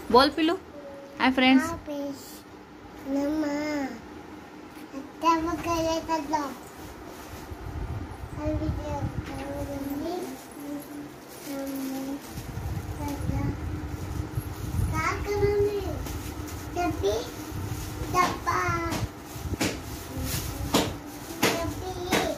ಬೋಲ್ ಪಿಲು hi friends ನಮ್ಮ ಅತ್ತೆ ಮಕ್ಕಳೇ ಕದ್ದು ಅಲ್ಲಿಗೆ ಅವರಲ್ಲಿ ಕಾಕನಲ್ಲಿ ಡಬ್ಬಿ ಡಬ್ಬ ಡಬ್ಬಿ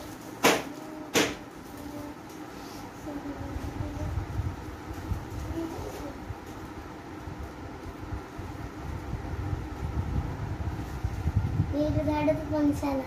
ನೀರು ದಾಡದ ಒಂದ್ಸಲ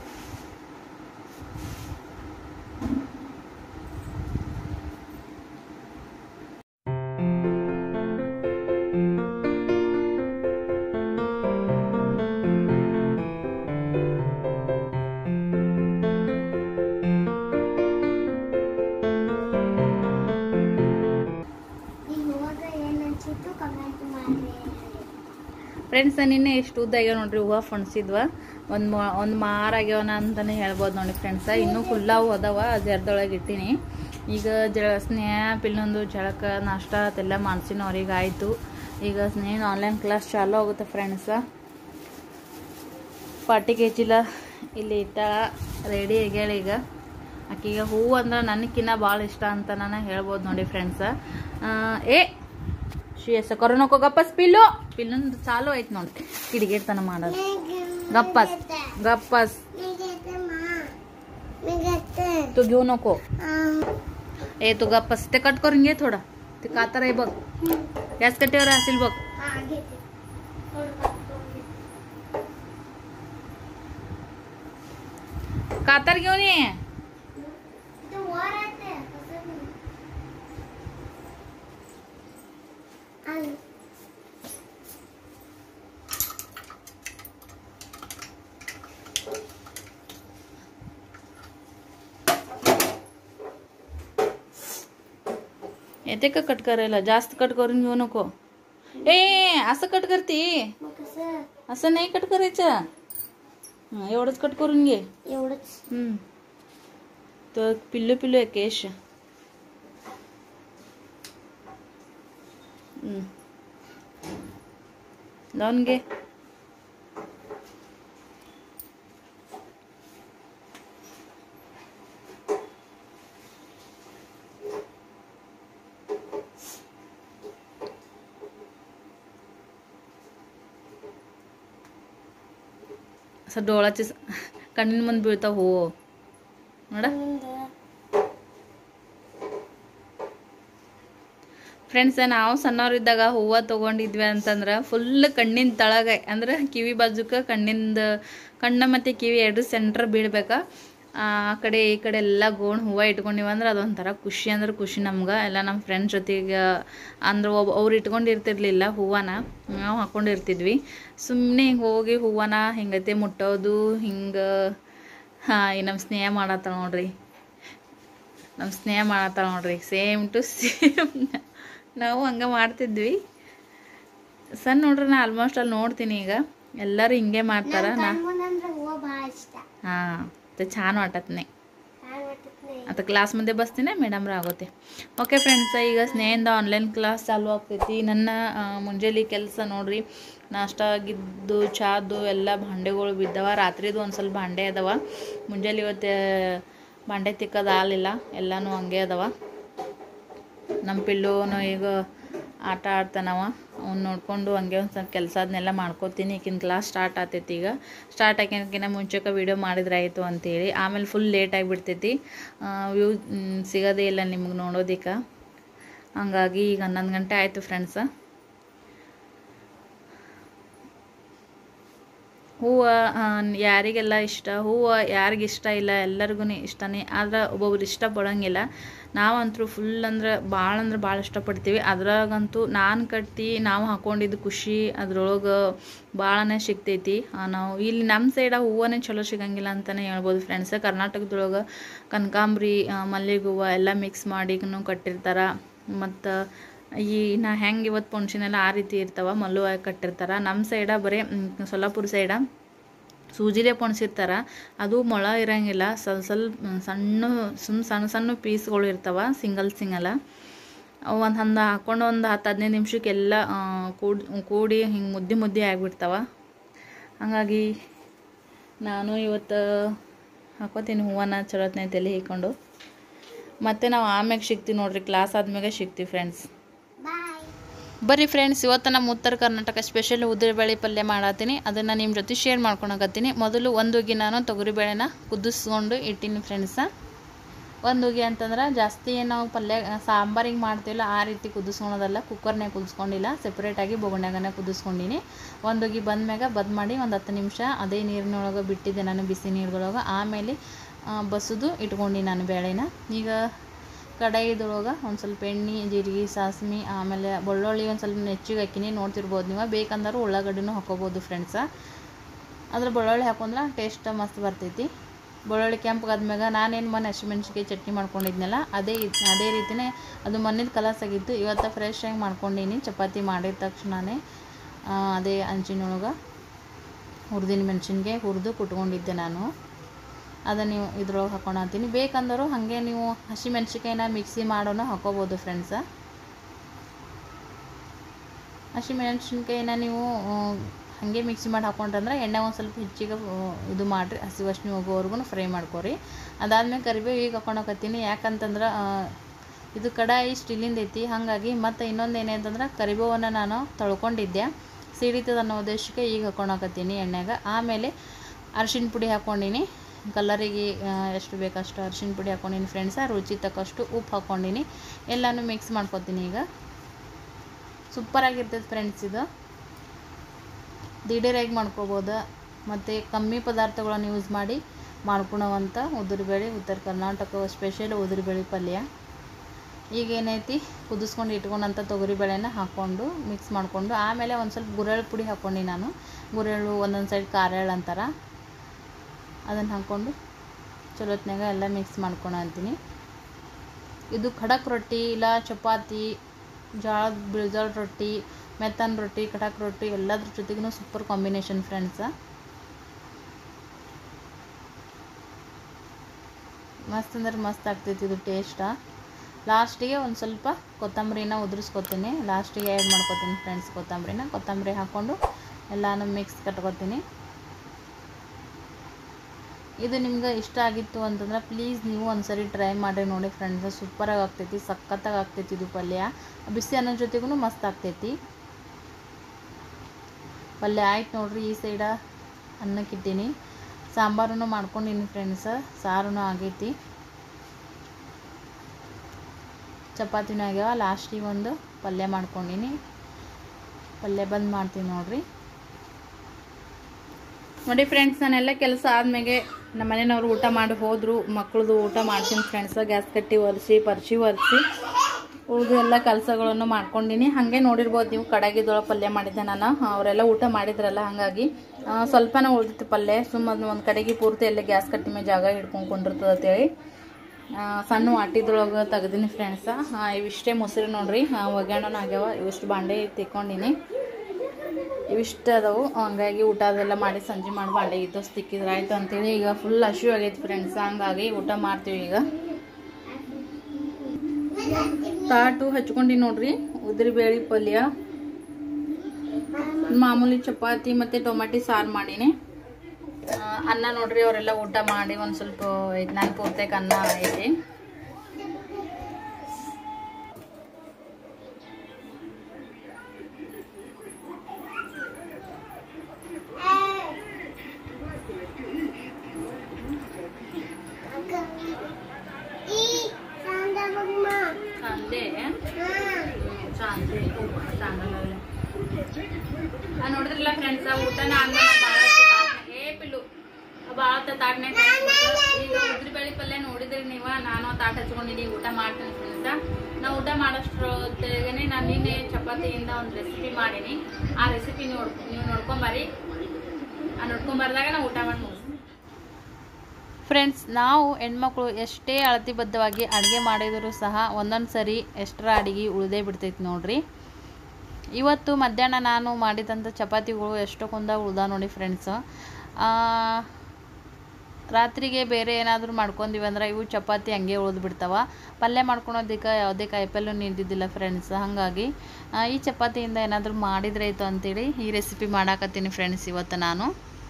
ಈ ಹೋಗ ಏನ್ ಅನ್ಸಿತ್ತು ಕಮೆಂಟ್ ಮಾಡಿ ಫ್ರೆಂಡ್ಸ್ ನಿನ್ನೆ ಎಷ್ಟು ಉದ್ದ ಆಗ್ಯಾವ ನೋಡ್ರಿ ಹೂವು ಫಣ್ಸಿದ್ವ ಒಂದು ಒಂದು ಮಾರ ಆಗ್ಯಾವನ ಅಂತಾನೆ ಹೇಳ್ಬೋದು ನೋಡಿ ಫ್ರೆಂಡ್ಸ ಇನ್ನೂ ಫುಲ್ಲಾವು ಅದಾವ ಜರ್ದೊಳಗೆ ಇಟ್ಟೀನಿ ಈಗ ಜಳ ಸ್ನ್ಯಾಪ್ ಇಲ್ಲೊಂದು ಜಳಕ ನಾಷ್ಟ ಅದೆಲ್ಲ ಮಾಡ್ಸಿನ ಅವ್ರಿಗೆ ಆಯಿತು ಈಗ ಸ್ನೇಹ ಆನ್ಲೈನ್ ಕ್ಲಾಸ್ ಚಾಲು ಆಗುತ್ತೆ ಫ್ರೆಂಡ್ಸ ಪಾಟಿಗೆ ಹೆಚ್ಚಿಲ್ಲ ಇಲ್ಲಿ ಇಟ್ಟ ರೆಡಿ ಆಗ್ಯಾಳ ಈಗ ಆಕಿಗೆ ಹೂವು ಅಂದ್ರೆ ನನಗಿನ್ನ ಭಾಳ ಇಷ್ಟ ಅಂತ ನಾನು ಹೇಳ್ಬೋದು ನೋಡಿ ಫ್ರೆಂಡ್ಸ ಏ ಶ್ರೀ ಎಸ್ ಕೊರೋನಾಕೋ ಗಪ್ಪಸ್ ಪಿಲ್ಲು ಪಿಲ್ಲೊಂದು ಚಾಲು ಐತೆ ನೋಡಿ ಕಿಡಿಗೇಡ್ತನ ಮಾಡೋದು गप्पस गप्पस तू घेऊ नको ए तू गप्पस ते कट करून घे थोडा ते कातर आहे बघ गॅस कट्टीवर असेल बघ कातर घेऊन ये येते का कट करायला जास्त कट करून घेऊ नको ए असं कट करते असं नाही कट करायचं हं, एवढंच कट करून घे एवढंच हम्म. तर पिल्लू पिल्लू आहे केश हम्म. लावून घे असं डोळाचे स- ಕಣ್ಣಿನ ಮುಂದೆ ಬೀಳ್ತಾವ ಹೂವು ನೋಡ ಫ್ರೆಂಡ್ಸ್ ನಾವು ಸಣ್ಣವ್ರಿದ್ದಾಗ ಹೂವು ತೊಗೊಂಡಿದ್ವಿ ಅಂತಂದ್ರೆ ಫುಲ್ ಕಣ್ಣಿನ ತಳಗ ಅಂದ್ರೆ ಕಿವಿ ಬಾಜುಕ ಕಣ್ಣಿಂದ ಕಣ್ಣ ಮತ್ತು ಕಿವಿ ಎರಡು ಸೆಂಟ್ರ್ ಬೀಳ್ಬೇಕಾ ಆ ಕಡೆ ಈ ಕಡೆ ಎಲ್ಲ ಗೋಣ್ ಹೂವು ಇಟ್ಕೊಂಡಿವಿ ಅಂದ್ರೆ ಅದೊಂಥರ ಖುಷಿ ಅಂದ್ರೆ ಖುಷಿ ನಮ್ಗೆ ಎಲ್ಲ ನಮ್ಮ ಫ್ರೆಂಡ್ಸ್ ಜೊತೆಗೆ ಅಂದ್ರೆ ಒಬ್ಬ ಅವ್ರು ಇಟ್ಕೊಂಡಿರ್ತಿರ್ಲಿಲ್ಲ ಹೂವನ ನಾವು ಹಾಕ್ಕೊಂಡಿರ್ತಿದ್ವಿ ಸುಮ್ಮನೆ ಹಿಂಗೆ ಹೋಗಿ ಹೂವನ ಹಿಂಗತೆ ಮುಟ್ಟೋದು ಹಿಂಗೆ ಹಾಂ ಈ ನಮ್ಮ ಸ್ನೇಹ ಮಾಡತ್ತಾಳ ನೋಡ್ರಿ ನಮ್ಮ ಸ್ನೇಹ ಮಾಡತ್ತಾಳ ನೋಡ್ರಿ ಸೇಮ್ ಟು ಸೇಮ್ ನಾವು ಹಂಗೆ ಮಾಡ್ತಿದ್ವಿ ಸಣ್ಣ ನೋಡ್ರಿ ನಾ ಆಲ್ಮೋಸ್ಟ್ ಅಲ್ಲಿ ನೋಡ್ತೀನಿ ಈಗ ಎಲ್ಲರೂ ಹಿಂಗೆ ಮಾಡ್ತಾರ ನಾ ಅಂದ್ರೆ ಹೂವು ಭಾಳ ಇಷ್ಟ ಹಾಂ ते छान वाटत नाही ನಾನು ಒಟ್ಟಿಗೆ आता ಕ್ಲಾಸ್मध्ये बसते ना ಮೇಡಮ್ ಆಗುತ್ತೆ ಓಕೆ ಫ್ರೆಂಡ್ಸ್ ಈಗ ಸ್ನೇಹಿಂದ ಆನ್ಲೈನ್ ಕ್ಲಾಸ್ ಚಾಲು ಆಗ್ತೈತಿ ನನ್ನ ಆ, ಮುಂಜಾನೆ ಕೆಲಸ ನೋಡ್ರಿ ನಾಷ್ಟ ಆಗಿದ್ದು ಚಾದು ಎಲ್ಲ ಭಾಂಡೆಗಳು ಬಿದ್ದವ ರಾತ್ರಿದು ಒಂದು ಸ್ವಲ್ಪ ಭಾಂಡೆ ಅದಾವ ಮುಂಜಾನೆ ಇವತ್ತು ಭಾಂಡೆ ತಿಕ್ಕೋದು ಆಗಲಿಲ್ಲ ಎಲ್ಲನೂ ಹಂಗೆ ಅದಾವ ನಮ್ಮ ಪಿಲ್ಲುನು ಈಗ ಆಟ ಆಡ್ತಾನವ ಅವ್ನು ನೋಡ್ಕೊಂಡು ಹಂಗೆ ಒಂದು ಸ್ವಲ್ಪ ಕೆಲಸ ಅದನ್ನೆಲ್ಲ ಮಾಡ್ಕೋತೀನಿ ಈಗಿನ ಕ್ಲಾಸ್ ಸ್ಟಾರ್ಟ್ ಆಗ್ತೈತಿ ಈಗ ಸ್ಟಾರ್ಟ್ ಆಗೋಕ್ಕಿಂತ ಮುಂಚೆಗೆ ವೀಡಿಯೋ ಮಾಡಿದ್ರೆ ಆಯಿತು ಅಂತೇಳಿ ಆಮೇಲೆ ಫುಲ್ ಲೇಟ್ ಆಗಿಬಿಡ್ತೈತಿ ವ್ಯೂ ಸಿಗೋದೇ ಇಲ್ಲ ನಿಮ್ಗೆ ನೋಡೋದಿಕ್ಕೆ ಹಂಗಾಗಿ ಈಗ ಹನ್ನೊಂದು ಗಂಟೆ ಆಯಿತು ಫ್ರೆಂಡ್ಸ ಹೂವು ಯಾರಿಗೆಲ್ಲ ಇಷ್ಟ ಹೂವು ಯಾರಿಗೆ ಇಷ್ಟ ಇಲ್ಲ ಎಲ್ಲರಿಗೂ ಇಷ್ಟನೇ ಆದ್ರೆ ಒಬ್ಬೊಬ್ರು ಇಷ್ಟಪಡೋಂಗಿಲ್ಲ ನಾವಂತರೂ ಫುಲ್ ಅಂದ್ರೆ ಭಾಳ ಅಂದ್ರೆ ಭಾಳ ಇಷ್ಟಪಡ್ತೀವಿ ಅದ್ರಾಗಂತೂ ನಾನು ಕಟ್ಟಿ ನಾವು ಹಾಕೊಂಡಿದ್ದು ಖುಷಿ ಅದ್ರೊಳಗೆ ಭಾಳನೇ ಸಿಗ್ತೈತಿ ಆ, ನಾವು ಇಲ್ಲಿ ನಮ್ಮ ಸೈಡ ಹೂವನೇ ಚಲೋ ಸಿಗಂಗಿಲ್ಲ ಅಂತಲೇ ಹೇಳ್ಬೋದು ಫ್ರೆಂಡ್ಸ್ ಕರ್ನಾಟಕದೊಳಗೆ ಕನಕಾಂಬ್ರಿ ಆ, ಮಲ್ಲಿಗೆ ಹೂವು ಎಲ್ಲ ಮಿಕ್ಸ್ ಮಾಡಿನೂ ಕಟ್ಟಿರ್ತಾರೆ ಮತ್ತು ಈ ನಾ ಹೆಂಗೆ ಇವತ್ತು ಫಂಕ್ಷನೆಲ್ಲ ಆ ರೀತಿ ಇರ್ತಾವ ಮಲ್ಲುವ ಕಟ್ಟಿರ್ತಾರೆ ನಮ್ಮ ಸೈಡ ಬರೀ ಮ್, ಸೊಲ್ಲಾಪುರ ಸೈಡ ಸೂಜಿಲೆ ಪೊಣ್ಸಿರ್ತಾರ ಅದು ಮೊಳ ಇರಂಗಿಲ್ಲ ಸ್ವಲ್ಪ ಸ್ವಲ್ಪ ಸಣ್ಣ ಸುಮ್ ಸಣ್ಣ ಸಣ್ಣ ಪೀಸ್ಗಳು ಇರ್ತಾವ ಸಿಂಗಲ್ ಸಿಂಗಲ ಒಂದು ಹಂದ ಹಾಕೊಂಡು ಒಂದು ಹತ್ತು ಹದಿನೈದು ನಿಮಿಷಕ್ಕೆಲ್ಲ ಕೂಡಿ ಕೂಡಿ ಹಿಂಗೆ ಮುದ್ದೆ ಮುದ್ದೆ ಆಗಿಬಿಡ್ತಾವ ಹಾಗಾಗಿ ನಾನು ಇವತ್ತು ಹಾಕೋತೀನಿ ಹೂವನ್ನ ಚಲೋತ್ನೆ ತಲೆ ಹಿಕ್ಕೊಂಡು ಮತ್ತು ನಾವು ಆಮ್ಯಾಗ ಸಿಗ್ತೀವಿ ನೋಡ್ರಿ ಕ್ಲಾಸ್ ಆದ್ಮೇಲೆ ಸಿಗ್ತೀವಿ ಫ್ರೆಂಡ್ಸ್ ಬಾಯ್ ಬರ್ರಿ ಫ್ರೆಂಡ್ಸ್ ಇವತ್ತು ನಮ್ಮ ಉತ್ತರ ಕರ್ನಾಟಕ ಸ್ಪೆಷಲ್ ಉದ್ದಿನಬೇಳೆ ಪಲ್ಯ ಮಾಡತ್ತೀನಿ ಅದನ್ನು ನಿಮ್ಮ ಜೊತೆ ಶೇರ್ ಮಾಡ್ಕೊಳಕತ್ತೀನಿ ಮೊದಲು ಒಂದು ಉಗಿ ನಾನು ತೊಗರಿಬೇಳೆನ ಕುದಿಸ್ಕೊಂಡು ಇಟ್ಟೀನಿ ಫ್ರೆಂಡ್ಸ ಒಂದು ಉಗಿ ಅಂತಂದ್ರೆ ಜಾಸ್ತಿ ನಾವು ಪಲ್ಯ ಸಾಂಬಾರಿಗೆ ಮಾಡ್ತೀವಲ್ಲ ಆ ರೀತಿ ಕುದಿಸ್ಕೊಳೋದಲ್ಲ ಕುಕ್ಕರ್ನಾಗ ಕುದಿಸ್ಕೊಂಡಿಲ್ಲ ಸೆಪ್ರೇಟಾಗಿ ಬೊಗಣ್ಯಾಗನೆ ಕುದಿಸ್ಕೊಂಡಿನಿ ಒಂದು ಉಗಿ ಬಂದ್ಮ್ಯಾಗ ಬದ್ ಮಾಡಿ ಒಂದು ಹತ್ತು ನಿಮಿಷ ಅದೇ ನೀರಿನೊಳಗೆ ಬಿಟ್ಟಿದ್ದೆ ನಾನು ಬಿಸಿ ನೀರಿನೊಳಗೆ ಆಮೇಲೆ ಆ, ಬಸಿದು ಇಟ್ಕೊಂಡು ನಾನು ಬೇಳೆನ ಈಗ ಕಡಾಯಿದೊಳಗೆ ಒಂದು ಸ್ವಲ್ಪ ಎಣ್ಣೆ ಜೀರಿಗೆ ಸಾಸ್ಮಿ ಆಮೇಲೆ ಬೆಳ್ಳುಳ್ಳಿ ಒಂದು ಸ್ವಲ್ಪ ನೆಚ್ಚಿಗೆ ಹಾಕಿನಿ ನೋಡ್ತಿರ್ಬೋದು ನೀವು ಬೇಕಂದ್ರೆ ಉಳ್ಳಾಗಡ್ಡಿನೂ ಹಾಕೋಬೋದು ಫ್ರೆಂಡ್ಸ ಅದ್ರ ಬೆಳ್ಳುಳ್ಳಿ ಹಾಕೊಂಡ್ರೆ ಟೇಸ್ಟ್ ಮಸ್ತ್ ಬರ್ತೈತಿ ಬೆಳ್ಳುಳ್ಳಿ ಕೆಂಪಗಾದ್ಮ್ಯಾಗ ನಾನೇನು ಮೊನ್ನೆ ಹಸಿಮೆಣ್ಸಿಕಾಯಿ ಚಟ್ನಿ ಮಾಡ್ಕೊಂಡಿದ್ನಲ್ಲ ಅದೇ ಇದ್- ಅದೇ ರೀತಿನೇ ಅದು ಮಣ್ಣಿನ ಕಲರ್ಸ್ ಆಗಿತ್ತು ಇವತ್ತು ಫ್ರೆಶ್ ಆಗಿ ಮಾಡ್ಕೊಂಡೀನಿ ಚಪಾತಿ ಮಾಡಿದ ತಕ್ಷಣವೇ ಆ, ಅದೇ ಹಂಚಿನೊಳಗೆ ಹುರಿದಿನ ಮೆಣಸಿನ್ಕಾಯಿ ಹುರಿದು ಕುಟ್ಕೊಂಡಿದ್ದೆ ನಾನು ಅದನ್ನು ನೀವು ಇದ್ರೊಳಗೆ ಹಾಕೊಳತ್ತೀನಿ ಬೇಕಂದರೂ ಹಾಗೆ ನೀವು ಹಸಿ ಮೆಣಸಿನ್ಕಾಯಿನ ಮಿಕ್ಸಿ ಮಾಡೋನು ಹಾಕೋಬೋದು ಫ್ರೆಂಡ್ಸ ಹಸಿ ಮೆಣಸಿನ್ಕಾಯಿನ ನೀವು ಆ, ಹಾಗೆ ಮಿಕ್ಸಿ ಮಾಡಿ ಹಾಕೊಂಡ್ರಂದ್ರೆ ಎಣ್ಣೆ ಒಂದು ಸ್ವಲ್ಪ ಹೆಚ್ಚಿಗೆ ಆ, ಇದು ಮಾಡಿರಿ ಹಸಿ ವಾಸನೆ ಹೋಗೋವರೆಗೂ ಫ್ರೈ ಮಾಡ್ಕೊರಿ ಅದಾದ್ಮೇಲೆ ಕರಿಬೇವು ಈಗ ಹಾಕೊಳಕತ್ತೀನಿ ಯಾಕಂತಂದ್ರೆ ಆ, ಇದು ಕಡಾಯಿ ಸ್ಟೀಲಿಂದ ಐತಿ ಹಾಗಾಗಿ ಮತ್ತು ಇನ್ನೊಂದು ಏನಂತಂದ್ರೆ ಕರಿಬೇವನ್ನು ನಾನು ತೊಳ್ಕೊಂಡಿದ್ದೆ ಸಿಡಿತದ ಅನ್ನೋ ಉದ್ದೇಶಕ್ಕೆ ಈಗ ಹಾಕೊಳಕತ್ತೀನಿ ಎಣ್ಣೆಗ ಆಮೇಲೆ ಅರಿಶಿನ ಪುಡಿ ಹಾಕ್ಕೊಂಡಿನಿ ಕಲರಿಗೆ ಆ, ಎಷ್ಟು ಬೇಕಷ್ಟು ಅರಿಶಿನ ಪುಡಿ ಹಾಕ್ಕೊಂಡಿನಿ ಫ್ರೆಂಡ್ಸ ರುಚಿ ತಕ್ಕಷ್ಟು ಉಪ್ಪು ಹಾಕ್ಕೊಂಡಿನಿ ಎಲ್ಲನೂ ಮಿಕ್ಸ್ ಮಾಡ್ಕೊತೀನಿ ಈಗ ಸೂಪರಾಗಿರ್ತೈತೆ ಫ್ರೆಂಡ್ಸ್ ಇದು ದಿಢೀರಾಗಿ ಮಾಡ್ಕೋಬೋದು ಮತ್ತು ಕಮ್ಮಿ ಪದಾರ್ಥಗಳನ್ನು ಯೂಸ್ ಮಾಡಿ ಮಾಡ್ಕೊಳೋವಂಥ ಉದುರುಬೇಳೆ ಉತ್ತರ ಕರ್ನಾಟಕ ಸ್ಪೆಷಲ್ ಉದುರುಬೇಳೆ ಪಲ್ಯ ಈಗ ಏನೈತಿ ಕುದಿಸ್ಕೊಂಡು ಇಟ್ಕೊಂಡಂಥ ತೊಗರಿಬೇಳೆನ ಹಾಕ್ಕೊಂಡು ಮಿಕ್ಸ್ ಮಾಡಿಕೊಂಡು ಆಮೇಲೆ ಒಂದು ಸ್ವಲ್ಪ ಗುರೆಳ್ಳು ಪುಡಿ ಹಾಕ್ಕೊಂಡು ನಾನು ಗುರೆಳ್ಳು ಒಂದೊಂದು ಸೈಡ್ ಖಾರೆಳ್ಳು ಅಂತಾರೆ ಅದನ್ನು ಹಾಕ್ಕೊಂಡು ಚಲೋತ್ನಾಗ ಎಲ್ಲ ಮಿಕ್ಸ್ ಮಾಡ್ಕೊಳ ಅಂತೀನಿ ಇದು ಖಡಕ್ ರೊಟ್ಟಿ ಇಲ್ಲ ಚಪಾತಿ ಜೋಳದ ಬಿಳ್ಜೋಳ ರೊಟ್ಟಿ ಮೆತ್ತನ ರೊಟ್ಟಿ ಖಡಕ್ ರೊಟ್ಟಿ ಎಲ್ಲದ್ರ ಜೊತೆಗೂ ಸೂಪರ್ ಕಾಂಬಿನೇಷನ್ ಫ್ರೆಂಡ್ಸ ಮಸ್ತ್ ಅಂದ್ರೆ ಮಸ್ತ್ ಆಗ್ತೈತಿ ಇದು ಟೇಸ್ಟ ಲಾಸ್ಟಿಗೆ ಒಂದು ಸ್ವಲ್ಪ ಕೊತ್ತಂಬರಿನ ಉದುರಿಸ್ಕೊತೀನಿ ಲಾಸ್ಟಿಗೆ ಆ್ಯಡ್ ಮಾಡ್ಕೊತೀನಿ ಫ್ರೆಂಡ್ಸ್ ಕೊತ್ತಂಬರಿನ ಕೊತ್ತಂಬರಿ ಹಾಕ್ಕೊಂಡು ಎಲ್ಲನೂ ಮಿಕ್ಸ್ ಕಟ್ಕೊತೀನಿ ಇದು ನಿಮ್ಗೆ ಇಷ್ಟ ಆಗಿತ್ತು ಅಂತಂದ್ರೆ ಪ್ಲೀಸ್ ನೀವು ಒಂದ್ಸರಿ ಟ್ರೈ ಮಾಡಿ ನೋಡಿ ಫ್ರೆಂಡ್ಸ್ ಸೂಪರಾಗಿ ಆಗ್ತೈತಿ ಸಖತ್ತಾಗಿ ಆಗ್ತೈತಿ ಇದು ಪಲ್ಯ ಬಿಸಿ ಅನ್ನೋ ಜೊತೆಗೂ ಮಸ್ತ್ ಆಗ್ತೈತಿ ಪಲ್ಯ ಆಯ್ತು ನೋಡ್ರಿ ಈ ಸೈಡ ಅನ್ನಕ್ಕೆ ಇಟ್ಟೀನಿ ಸಾಂಬಾರನ್ನು ಮಾಡ್ಕೊಂಡಿನಿ ಫ್ರೆಂಡ್ಸ ಸಾರೂ ಆಗೈತಿ ಚಪಾತಿನೂ ಆಗ್ಯಾವ ಲಾಸ್ಟಿಗೆ ಒಂದು ಪಲ್ಯ ಮಾಡ್ಕೊಂಡಿನಿ ಪಲ್ಯ ಬಂದ್ ಮಾಡ್ತೀನಿ ನೋಡ್ರಿ ನೋಡಿ ಫ್ರೆಂಡ್ಸ್ ನಾನೆಲ್ಲ ಕೆಲಸ ಆದ್ಮೇಲೆ ನಮ್ಮ ಮನೆಯವ್ರು ಊಟ ಮಾಡಿ ಹೋದ್ರು ಮಕ್ಕಳದು ಊಟ ಮಾಡ್ತೀನಿ ಫ್ರೆಂಡ್ಸ್ ಗ್ಯಾಸ್ ಕಟ್ಟಿ ಒರೆಸಿ ಪರ್ಚಿ ಒರೆಸಿ ಉಳಿದು ಎಲ್ಲ ಕೆಲಸಗಳನ್ನು ಮಾಡ್ಕೊಂಡಿನಿ ಹಾಗೆ ನೋಡಿರ್ಬೋದು ನೀವು ಕಡಾಗಿದೊಳಗೆ ಪಲ್ಯ ಮಾಡಿದ್ದೆ ನಾನು ಅವರೆಲ್ಲ ಊಟ ಮಾಡಿದ್ರಲ್ಲ ಹಾಗಾಗಿ ಆ, ಸ್ವಲ್ಪನೇ ಉಳಿದಿತ್ತು ಪಲ್ಯ ಸುಮ್ಮನೆ ಒಂದು ಕಡೆಗೆ ಪೂರ್ತಿ ಎಲ್ಲ ಗ್ಯಾಸ್ ಕಟ್ಟಿ ಮೇಲೆ ಜಾಗ ಹಿಡ್ಕೊಂಡು ಕುಂಡಿರ್ತದೆ ಅಂತೇಳಿ ಆ, ಸಣ್ಣ ವಾಟಿದೊಳಗೆ ತೆಗ್ದೀನಿ ಫ್ರೆಂಡ್ಸ ಇವಿಷ್ಟೇ ಮೊಸರು ನೋಡ್ರಿ ಆ, ಒಗ್ಯಾಣನ ಆಗ್ಯಾವ ಇವಿಷ್ಟು ಬಾಂಡೆ ತಿಕ್ಕೊಂಡಿನಿ ಇವಿಷ್ಟು ಅದಾವು ಹಂಗಾಗಿ ಊಟ ಅದೆಲ್ಲ ಮಾಡಿ ಸಂಜೆ ಮಾಡಿ ಬಾಂಡೆ ಇದ್ದು ತಿಕ್ಕಿದ್ರೆ ಆಯ್ತು ಅಂತೇಳಿ ಈಗ ಫುಲ್ ಹಸಿವು ಆಗೈತಿ ಫ್ರೆಂಡ್ಸ್ ಹಂಗಾಗಿ ಊಟ ಮಾಡ್ತೀವಿ ಈಗ ತಾಟು ಹಚ್ಕೊಂಡು ನೋಡ್ರಿ ಉದ್ರಿ ಬೇಳೆ ಪಲ್ಯ ಮಾಮೂಲಿ ಚಪಾತಿ ಮತ್ತೆ ಟೊಮೆಟೊ ಸಾರು ಮಾಡೀನಿ ಆ, ಅನ್ನ ನೋಡ್ರಿ ಅವರೆಲ್ಲ ಊಟ ಮಾಡಿ ಒಂದು ಸ್ವಲ್ಪ ಐತೆ ನಾನು ಪೂರ್ತಿಯಾಗಿ ಅನ್ನ ಐತಿ ಈ ಸಾಂದ ಬಗ್ಮ ಸಂದೆ ಹಾ ಶಾಂತಿ ಸಾಂಗಲ್ಲ ನೋಡಿದ್ರಲ್ಲ ಫ್ರೆಂಡ್ಸ್ ಊಟನ ಆದ್ಮೇಲೆ ಭಾಳ ಏ ಪಿಲ್ಲು ಭಾಳ ತಾಟ್ನೆ ಈಗ ಉದ್ರಿ ಬೇಳೆ ಪಲ್ಯ ನೋಡಿದ್ರಿ ನೀವ ನಾನು ತಾಟ್ ಹಚ್ಕೊಂಡಿನಿ ಊಟ ಮಾಡ್ತೀನಿ ಫ್ರೆಂಡ್ಸ ನಾ ಊಟ ಮಾಡೋಷ್ಟ್ರೊತ್ತಿಗೆ ನಾನು ನಿನ್ನೆ ಚಪಾತಿಯಿಂದ ಒಂದು ರೆಸಿಪಿ ಮಾಡೀನಿ ಆ ರೆಸಿಪಿ ನೋಡ್ ನೀವು ನೋಡ್ಕೊಂಬರ್ರಿ ಆ ನೋಡ್ಕೊಂಬರ್ದಾಗ ನಾ ಊಟ ಮಾಡಿ ಮುಗಿಸ್ತೀನಿ ಫ್ರೆಂಡ್ಸ್ ನಾವು ಹೆಣ್ಮಕ್ಳು ಎಷ್ಟೇ ಅಳತಿಬದ್ಧವಾಗಿ ಅಡುಗೆ ಮಾಡಿದರೂ ಸಹ ಒಂದೊಂದು ಸರಿ ಎಷ್ಟರ ಅಡುಗೆ ಉಳಿದೇ ಬಿಡ್ತೈತಿ ನೋಡ್ರಿ ಇವತ್ತು ಮಧ್ಯಾಹ್ನ ನಾನು ಮಾಡಿದಂಥ ಚಪಾತಿಗಳು ಎಷ್ಟೊಂದ ಉಳ್ದ ನೋಡಿ ಫ್ರೆಂಡ್ಸ್ ರಾತ್ರಿಗೆ ಬೇರೆ ಏನಾದರೂ ಮಾಡ್ಕೊಂತೀವಿ ಅಂದ್ರೆ ಇವು ಚಪಾತಿ ಹಂಗೆ ಉಳಿದು ಬಿಡ್ತಾವ ಪಲ್ಯ ಮಾಡ್ಕೊಳೋದಕ್ಕೆ ಯಾವುದೇ ಕಾಯಿಪಲ್ಯ ನಿಂತಿದ್ದಿಲ್ಲ ಫ್ರೆಂಡ್ಸ್ ಹಾಗಾಗಿ ಆ, ಈ ಚಪಾತಿಯಿಂದ ಏನಾದರೂ ಮಾಡಿದ್ರೆ ಆಯಿತು ಅಂತೇಳಿ ಈ ರೆಸಿಪಿ ಮಾಡಾಕತ್ತೀನಿ ಫ್ರೆಂಡ್ಸ್ ಇವತ್ತು ನಾನು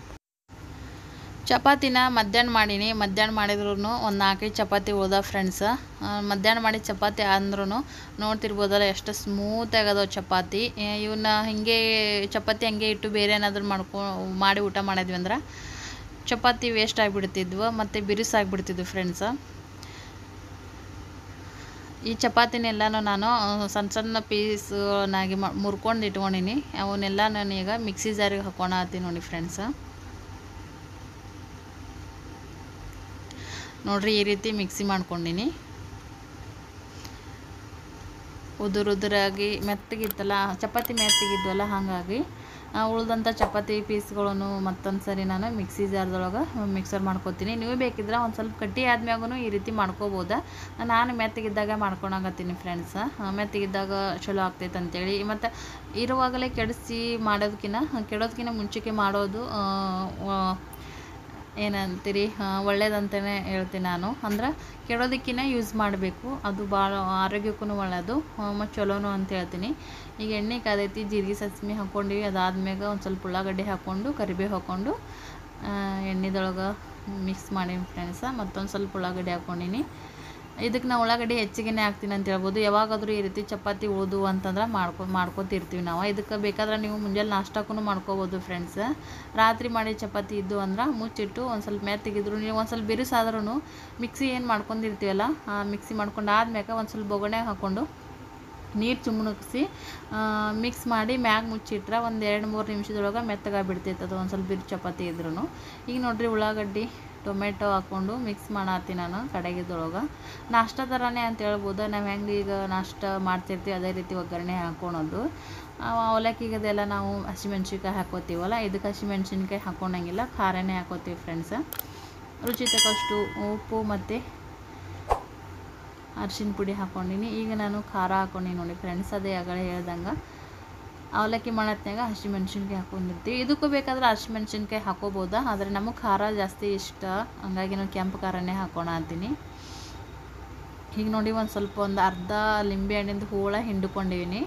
ಚಪಾತಿನ ಮಧ್ಯಾಹ್ನ ಮಾಡೀನಿ ಮಧ್ಯಾಹ್ನ ಮಾಡಿದ್ರು ಒಂದು ನಾಲ್ಕೈದು ಚಪಾತಿ ಉಳ್ದ ಫ್ರೆಂಡ್ಸ್ ಮಧ್ಯಾಹ್ನ ಮಾಡಿದ ಚಪಾತಿ ಅಂದ್ರೂ ನೋಡ್ತಿರ್ಬೋದಲ್ಲ ಎಷ್ಟು ಸ್ಮೂತ್ ಆಗದವು ಚಪಾತಿ ಏ, ಇವನ್ನ ಹಿಂಗೆ ಚಪಾತಿ ಹಂಗೆ ಇಟ್ಟು ಬೇರೆ ಏನಾದರೂ ಮಾಡ್ಕೊ ಮಾಡಿ ಊಟ ಮಾಡಿದ್ವಿ ಅಂದ್ರೆ ಚಪಾತಿ ವೇಸ್ಟ್ ಆಗಿಬಿಡ್ತಿದ್ವು ಮತ್ತು ಬಿರುಸಾಗ್ಬಿಡ್ತಿದ್ವು ಫ್ರೆಂಡ್ಸ್ ಈ ಚಪಾತಿನೆಲ್ಲನೂ ನಾನು ಆ, ಸಣ್ಣ ಸಣ್ಣ ಪೀಸ್ನಾಗಿ ಮುರ್ಕೊಂಡು ಇಟ್ಕೊಂಡೀನಿ ಅವನ್ನೆಲ್ಲ ನಾನು ಈಗ ಮಿಕ್ಸಿ ಜಾರಿಗೆ ಹಾಕ್ಕೊಳತ್ತೀನಿ ನೋಡಿ ಫ್ರೆಂಡ್ಸ್ ನೋಡ್ರಿ ಈ ರೀತಿ ಮಿಕ್ಸಿ ಮಾಡ್ಕೊಂಡಿನಿ ಉದುರು ಉದುರಾಗಿ ಮೆತ್ತಗಿತ್ತಲ್ಲ ಚಪಾತಿ ಮೆತ್ತಗಿದ್ವಲ್ಲ ಹಾಗಾಗಿ ಆ, ಉಳ್ದಂಥ ಚಪಾತಿ ಪೀಸ್ಗಳನ್ನು ಮತ್ತೊಂದು ಸರಿ ನಾನು ಮಿಕ್ಸಿ ಜಾರ್ದೊಳಗೆ ಮಿಕ್ಸರ್ ಮಾಡ್ಕೊತೀನಿ ನೀವು ಬೇಕಿದ್ರೆ ಒಂದು ಸ್ವಲ್ಪ ಕಟ್ಟಿ ಆದ್ಮ್ಯಾಗೂ ಈ ರೀತಿ ಮಾಡ್ಕೋಬೋದ ನಾನು ಮೆತ್ತಗಿದ್ದಾಗ ಮಾಡ್ಕೊಳಕತ್ತೀನಿ ಫ್ರೆಂಡ್ಸ್ ಮೆತ್ತಗಿದ್ದಾಗ ಚಲೋ ಆಗ್ತೈತೆ ಅಂತೇಳಿ ಮತ್ತು ಇರುವಾಗಲೇ ಕೆಡಿಸಿ ಮಾಡೋದಕ್ಕಿಂತ ಕೆಡೋದಕ್ಕಿಂತ ಮುಂಚೆಗೆ ಮಾಡೋದು ಆ, ವ- ಏನಂತೀರಿ ಒಳ್ಳೇದಂತಲೇ ಹೇಳ್ತೀನಿ ನಾನು ಅಂದ್ರೆ ಕೆಡೋದಕ್ಕಿಂತ ಯೂಸ್ ಮಾಡಬೇಕು ಅದು ಭಾಳ ಆರೋಗ್ಯಕ್ಕೂ ಒಳ್ಳೆಯದು ಮತ್ತು ಚಲೋನು ಅಂತ ಹೇಳ್ತೀನಿ ಈಗ ಎಣ್ಣೆ ಕಾದೈತಿ ಜೀರಿಗೆ ಸಾಸ್ಮಿ ಹಾಕ್ಕೊಂಡಿವಿ ಅದಾದ್ಮ್ಯಾಗ ಒಂದು ಸ್ವಲ್ಪ ಉಳ್ಳಾಗಡ್ಡಿ ಹಾಕ್ಕೊಂಡು ಕರಿಬೇವು ಹಾಕ್ಕೊಂಡು ಆ, ಎಣ್ಣೆದೊಳಗೆ ಮಿಕ್ಸ್ ಮಾಡೀನಿ ಫ್ರೆಂಡ್ಸ ಮತ್ತೊಂದು ಸ್ವಲ್ಪ ಉಳ್ಳಾಗಡ್ಡಿ ಹಾಕ್ಕೊಂಡಿನಿ ಇದಕ್ಕೆ ನಾವು ಉಳ್ಳಾಗಡ್ಡಿ ಹೆಚ್ಚಿಗೆನೇ ಹಾಕ್ತೀನಿ ಅಂತ ಹೇಳ್ಬೋದು ಯಾವಾಗಾದರೂ ಈ ರೀತಿ ಚಪಾತಿ ಉಳಿದು ಅಂತಂದ್ರೆ ಮಾಡ್ಕೊ ಮಾಡ್ಕೊತಿರ್ತೀವಿ ನಾವು ಇದಕ್ಕೆ ಬೇಕಾದ್ರೆ ನೀವು ಮುಂಜಾನೆ ನಾಷ್ಟಕ್ಕೂ ಮಾಡ್ಕೋಬೋದು ಫ್ರೆಂಡ್ಸ್ ರಾತ್ರಿ ಮಾಡಿ ಚಪಾತಿ ಇದ್ದು ಅಂದ್ರೆ ಮುಚ್ಚಿಟ್ಟು ಒಂದು ಸ್ವಲ್ಪ ಮೆತ್ತಗಿದ್ರು ನೀವು ಒಂದು ಸ್ವಲ್ಪ ಬಿರುಸಾದ್ರೂ ಮಿಕ್ಸಿ ಏನು ಮಾಡ್ಕೊಂಡಿರ್ತೀವಲ್ಲ ಆ ಮಿಕ್ಸಿ ಮಾಡ್ಕೊಂಡು ಆದ್ಮ್ಯಾಗ ಒಂದು ಸ್ವಲ್ಪ ಬೊಗಣೆಗೆ ಹಾಕ್ಕೊಂಡು ನೀರು ಚುಮ್ಣಕ್ಸಿ ಮಿಕ್ಸ್ ಮಾಡಿ ಮ್ಯಾಗ ಮುಚ್ಚಿಟ್ರೆ ಒಂದು ಎರಡು ಮೂರು ನಿಮಿಷದೊಳಗೆ ಮೆತ್ತಗಾಗಿ ಬಿಡ್ತೈತೆ ಅದು ಒಂದು ಸ್ವಲ್ಪ ಬಿರು ಚಪಾತಿ ಇದ್ರೂ ಈಗ ನೋಡ್ರಿ ಉಳ್ಳಾಗಡ್ಡಿ ಟೊಮೆಟೊ ಹಾಕ್ಕೊಂಡು ಮಿಕ್ಸ್ ಮಾಡತ್ತೀನಿ ನಾನು ಕಡೆಗಿದ್ದೊಳಗೆ ನಾಷ್ಟ ಥರನೇ ಅಂತ ಹೇಳ್ಬೋದು ನಾವು ಹೆಂಗೆ ಈಗ ನಾಷ್ಟ ಮಾಡ್ತಿರ್ತೀವಿ ಅದೇ ರೀತಿ ಒಗ್ಗರಣೆ ಹಾಕ್ಕೊಳೋದು ಆ, ಅವಲಕ್ಕಿಗೆ ಅದೆಲ್ಲ ನಾವು ಹಸಿಮೆಣ್ಸಿನ್ಕಾಯಿ ಹಾಕೋತೀವಲ್ಲ ಇದಕ್ಕೆ ಹಸಿಮೆಣ್ಸಿನ್ಕಾಯಿ ಹಾಕ್ಕೊಳಂಗಿಲ್ಲ ಖಾರನೇ ಹಾಕೋತೀವಿ ಫ್ರೆಂಡ್ಸ್ ರುಚಿ ತಕ್ಕಷ್ಟು ಉಪ್ಪು ಮತ್ತು ಅರ್ಶಿನ ಪುಡಿ ಹಾಕ್ಕೊಂಡಿನಿ ಈಗ ನಾನು ಖಾರ ಹಾಕ್ಕೊಂಡಿನಿ ನೋಡಿ ಫ್ರೆಂಡ್ಸ್ ಅದೇ ಆಗಲೇ ಹೇಳ್ದಂಗೆ ಅವಲಕ್ಕಿ ಮಾಡತ್ನಾಗ ಹಸಿಮೆಣ್ಸಿನ್ಕಾಯಿ ಹಾಕ್ಕೊಂಡಿರ್ತೀವಿ ಇದಕ್ಕೂ ಬೇಕಾದ್ರೆ ಹಸಿಮೆಣ್ಸಿನ್ಕಾಯಿ ಹಾಕೋಬೋದಾ ಆದರೆ ನಮಗೆ ಖಾರ ಜಾಸ್ತಿ ಇಷ್ಟ ಹಂಗಾಗಿ ನಾವು ಕೆಂಪು ಖಾರನೇ ಹಾಕೋಣ ಅಂತೀನಿ ಈಗ ನೋಡಿ ಒಂದು ಸ್ವಲ್ಪ ಒಂದು ಅರ್ಧ ಲಿಂಬೆ ಹಣ್ಣಿಂದು ಹೂಳ ಹಿಂಡ್ಕೊಂಡಿದ್ದೀನಿ